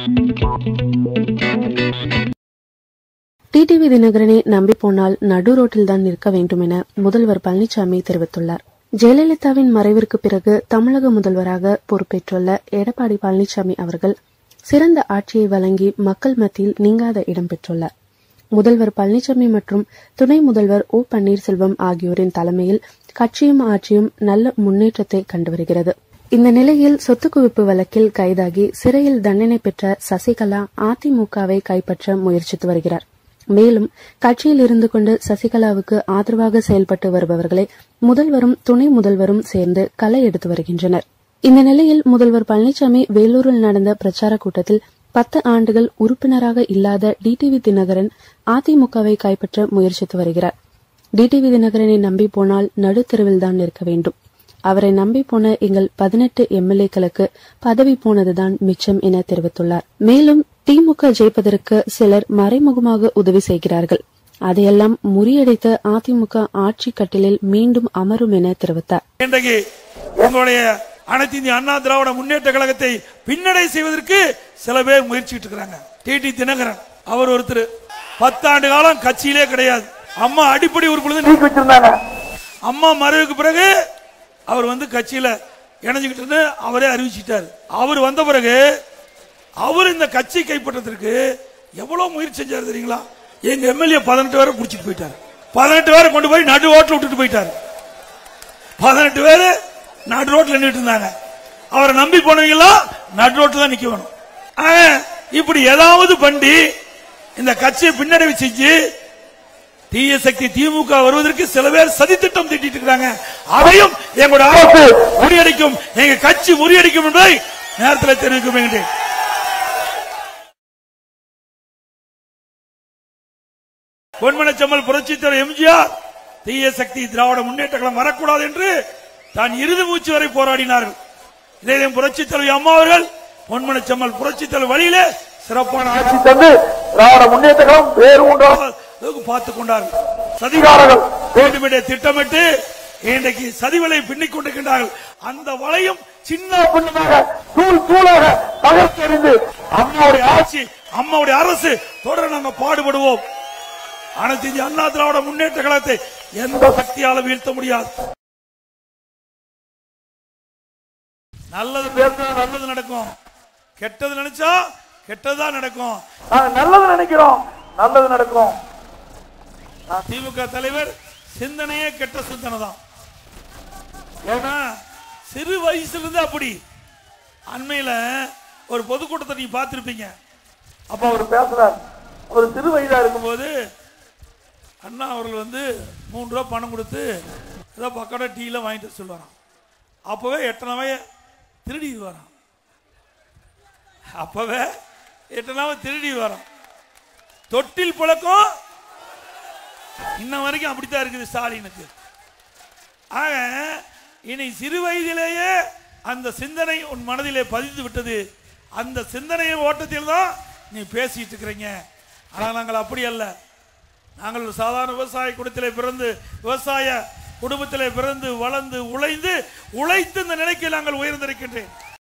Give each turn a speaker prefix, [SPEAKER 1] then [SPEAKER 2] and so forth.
[SPEAKER 1] TTV தினகரனை நம்பி போனால் நடு ரோட்டில்தான் நிற்க வேண்டும் என முதல்வர் பழனிசாமி தெரிவித்துள்ளார் ஜெயலலிதாவின் மறைவிற்கு பிறகு தமிழக முதல்வராக பொறுப்பேற்றுள்ள எடப்பாடி பழனிசாமி அவர்கள் சிறந்த ஆட்சியை வழங்கி மக்கள் மத்தியில் நீங்காத இடம் பெற்றுள்ளார் முதல்வர் பழனிசாமி மற்றும் துணை முதல்வர் ஓ பன்னீர்செல்வம் ஆகியோரின் தலைமையில் கட்சியும் ஆட்சியும் நல்ல முன்னேற்றத்தை கண்டு வருகிறது இந்த நிலையில் சொத்து குவிப்பு வழக்கில் கைதாகி சிறையில் தண்டனை பெற்ற சசிகலா அதிமுகவை கைப்பற்ற முயற்சித்து வருகிறார் மேலும் கட்சியில் இருந்து கொண்டு சசிகலாவுக்கு ஆதரவாக செயல்பட்டு வருபவர்களை முதல்வரும் துணை முதல்வரும் சேர்ந்து களை எடுத்து வருகின்றனர் இந்த நிலையில் முதல்வர் பழனிசாமி வேலூரில் நடந்த பிரச்சார கூட்டத்தில் பத்து ஆண்டுகள் உறுப்பினராக இல்லாத டிடிவி தினகரன் அதிமுகவை கைப்பற்ற முயற்சித்து வருகிறார் டிடிவி தினகரனை நம்பி போனால் நடுத்தெருவில்தான் இருக்க வேண்டும் அவரை நம்பி போன எங்கள் பதினெட்டு எம்எல்ஏக்களுக்கு பதவி போனதுதான் மிச்சம் என தெரிவித்துள்ளார் மேலும் திமுக ஜெயிப்பதற்கு சிலர் மறைமுகமாக உதவி செய்கிறார்கள் அதையெல்லாம் முறியடித்த அதிமுக ஆட்சி கட்டிலில் மீண்டும் அமரும் என தெரிவித்தார்
[SPEAKER 2] இன்றைக்கு உங்களுடைய அனைத்து இந்திய அண்ணா திராவிட முன்னேற்ற கழகத்தை பின்னடை செய்வதற்கு சில பேர் முயற்சிட்டு இருக்கிறாங்க டிடி தினகரன் அவர் ஒருத்தர் பத்தாண்டு காலம் கட்சியிலே கிடையாது அம்மா அடிப்படை உறுப்பினர் நீக்கி வச்சிருந்தாங்க அம்மா மறைவுக்கு பிறகு அவர் வந்து கட்சியில இணைஞ்சுக்கிட்டு அவரே அறிவிச்சிட்டாரு அவர் வந்த பிறகு அவர் இந்த கட்சி கைப்பற்றத்திற்கு எவ்வளவு முயற்சி செஞ்சாரு தெரியுங்களா எங்க எம்எல்ஏ பதினெட்டு பேரை பிடிச்சிட்டு போயிட்டாரு பதினெட்டு பேரை கொண்டு போய் நடு ஓட்டில் விட்டுட்டு போயிட்டாரு பதினெட்டு பேரு நடு ரோட்ல நின்றுட்டு இருந்தாங்க அவரை நம்பி போனவங்களா நடு ரோட்ல தான் நிக்க வேணும் ஆக, இப்படி ஏதாவது பண்ணி இந்த கட்சியை பின்னடைவு செஞ்சு தீய சக்தி திமுக வருவதற்கு சில பேர் சதித்திட்டம் தீட்டிட்டு இருக்காங்க அதையும் எங்களுடைய அரசு முறியடிக்கும் எங்க கட்சி முறியடிக்கும் என்பதை நேரத்தில் தெரிவிக்கும் என்கிறேன் பொன்மனச்சம்மல் புரட்சித்தலைவர் எம்ஜிஆர் தீய சக்தி திராவிட முன்னேற்ற கழகம் வரக்கூடாது என்று தான் இறுதி மூச்சு வரை போராடினார்கள் இதே புரட்சித் தலைவி அம்மா அவர்கள் பொன்மனச்சம்மல் புரட்சித் தலைவர் வழியிலே சிறப்பான ஆட்சி தந்து திராவிட முன்னேற்ற கழகம் வேறு உண்டாக பார்த்துக் கொண்டார்கள் சதிகாரர்கள் வேண்டுமென்றே திட்டமிட்டு இன்றைக்கு சதிவலை பின்னிக் கொண்டிருக்கின்றார்கள் அந்த வலையும் சின்ன பின்னமாக தூள் தூளாக தகர்த்தெறிந்து அம்மாவுடைய ஆட்சி அம்மாவுடைய அரசு தொடர நாங்க பாடுபடுவோம் அனைத்து இந்திய அண்ணா திராவிட முன்னேற்ற கழகத்தை எந்த சக்தியால வீழ்த்த முடியாது நல்லது பேசினா நல்லது நடக்கும் கெட்டது நினைச்சா கெட்டதுதான் நடக்கும் நாங்க நல்லது நினைக்கிறோம் நல்லது நடக்கும் நான் திமுக தலைவர் சிந்தனையே கெட்ட சிந்தனை தான் ஏன்னா சிறு வயசுல இருந்து அப்படி அண்மையில ஒரு பொதுக்கூட்டத்தை நீங்க பார்த்திருப்பீங்க அப்ப அவர் பேசுறார் அவர் சிறு வயதா இருக்கும்போது அண்ணா அவர்கள் வந்து மூணு ரூபா பணம் கொடுத்து ஏதோ பக்கோடா டீலாம் வாங்கிட்டு வர சொல்லுவாராம் அப்போவே எட்டனாவே திருடி வரான் அப்பவே எட்டனாவே திருடி வரான் தொட்டில் பழக்கம் இன்ன வரைக்கும் அப்படித்தான் இருக்குது ஸ்டாலினுக்கு ஆக இனி சிறு வயதிலேயே அந்த சிந்தனை உன் மனதிலே பதிந்து விட்டது அந்த சிந்தனையின் ஓட்டத்தில் தான் நீ பேசிட்டு இருக்கிறீங்க ஆனால் நாங்கள் அப்படி அல்ல நாங்கள் ஒரு சாதாரண விவசாய குடும்பத்திலே பிறந்து விவசாய குடும்பத்திலே பிறந்து வளர்ந்து உழைந்து உழைத்து இந்த நிலைக்கு நாங்கள் உயர்ந்திருக்கின்றேன்